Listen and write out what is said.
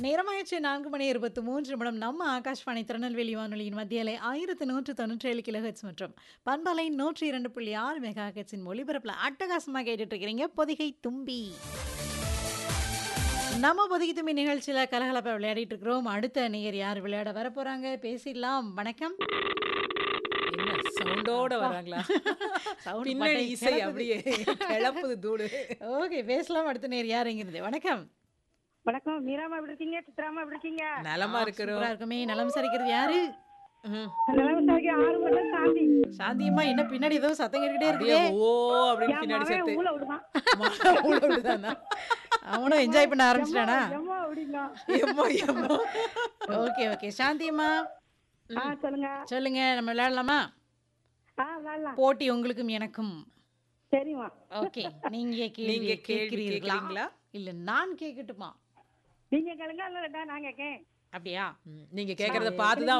நேரமாயிடுச்சு நான்கு மணி இருபத்தி மூன்று நிமிடம் நம்ம ஆகாஷ்வாணி திருநெல்வேலி வானொலியின் மத்தியலை ஆயிரத்து நூற்று தொண்ணூற்றி ஏழு கிலோஹெட்ஸ் மற்றும் பண்பலை நூற்றி இரண்டு புள்ளி ஆறு மெகா ஹெட்ஸின் ஒளிபரப்பில் அட்டகாசமாக கேட்டுட்டு இருக்கிறீங்க பொதிகை தும்பி நம்ம பொதிகை தும்பி நிகழ்ச்சியில் கலகலப்பாக விளையாடிட்டு இருக்கிறோம் அடுத்த நேயர் யார் விளையாட வர போறாங்க பேசிடலாம் வணக்கம் என்ன சவுண்டோட வராங்களா Sound பின்னணி பட்டை இசை கிளப்புது. அப்படியே கிளப்புது தூடு ஓகே பேசலாம் அடுத்த நேர் யார் இங்கிருந்து வணக்கம் வணக்கம் மீராமா எப்படி இருக்கீங்க சித்ராமா எப்படி இருக்கீங்க நலமா இருக்கிறோம் சூப்பரா இருக்குமே நலம் சரிக்கிறது யாரு ம். நல்லா விசாரிக்க ஆறு மணி நேரம் சாந்தி சாந்தியம்மா என்ன பின்னாடி ஏதோ சத்தம் கேட்டுக்கிட்டே அப்படியே இருக்குதே ஓ அப்படின்னு என் பின்னாடி மகன் சேர்த்து ஊழ விடுதான் உள்ள விடுதானா அவனும் என்ஜாய் பண்ண ஆரம்பிச்சிட்டானா எம்மா அப்படிங்க எம்மோ எம்மோ ஓகே ஓகே சாந்தியம்மா ஆ சொல்லுங்க சொல்லுங்க நம்ம விளையாடலாமா ஆ விளாடலாம் போட்டி உங்களுக்கும் எனக்கும் சரிம்மா ஓகே நீங்க கேள்வி நீங்க கேள்வி கேட்கிறீர்களா கேக்குறீங்களா? இல்ல நான் கேட்கட்டுமா நீங்க கேளுங்க இல்ல நாங்க கேட்கேன் அப்படியா ம், நீங்க கேக்குறத பார்த்து தான்